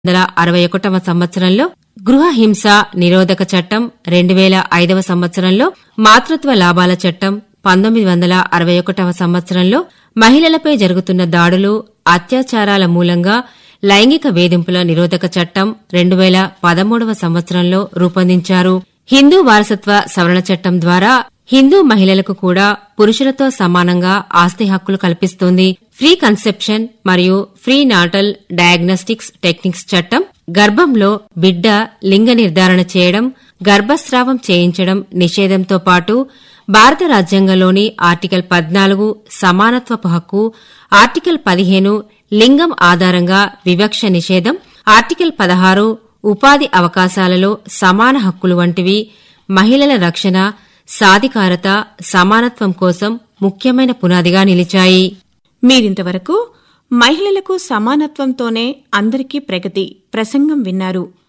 వందల అరవై ఒకటవ సంవత్సరంలో గృహ హింస నిరోధక చట్టం రెండు వేల ఐదవ సంవత్సరంలో మాతృత్వ లాభాల చట్టం పంతొమ్మిది వందల అరవై ఒకటవ సంవత్సరంలో మహిళలపై జరుగుతున్న దాడులు అత్యాచారాల మూలంగా లైంగిక వేధింపుల నిరోధక చట్టం రెండు వేల పదమూడవ సంవత్సరంలో రూపొందించారు హిందూ వారసత్వ సవరణ చట్టం ద్వారా హిందూ మహిళలకు కూడా పురుషులతో సమానంగా ఆస్తి హక్కులు కల్పిస్తుంది ఫ్రీ కన్సెప్షన్ మరియు ఫ్రీ నాటల్ డయాగ్నోస్టిక్స్ టెక్నిక్స్ చట్టం గర్భంలో బిడ్డ లింగ నిర్ధారణ చేయడం గర్భస్రావం చేయించడం నిషేధంతో పాటు భారత రాజ్యాంగంలోని ఆర్టికల్ పద్నాలుగు సమానత్వపు హక్కు ఆర్టికల్ పదిహేను లింగం ఆధారంగా వివక్ష నిషేధం ఆర్టికల్ పదహారు ఉపాధి అవకాశాలలో సమాన హక్కులు వంటివి మహిళల రక్షణ సాధికారత సమానత్వం కోసం ముఖ్యమైన పునాదిగా నిలిచాయి మీరింతవరకు మహిళలకు సమానత్వంతోనే అందరికీ ప్రగతి ప్రసంగం విన్నారు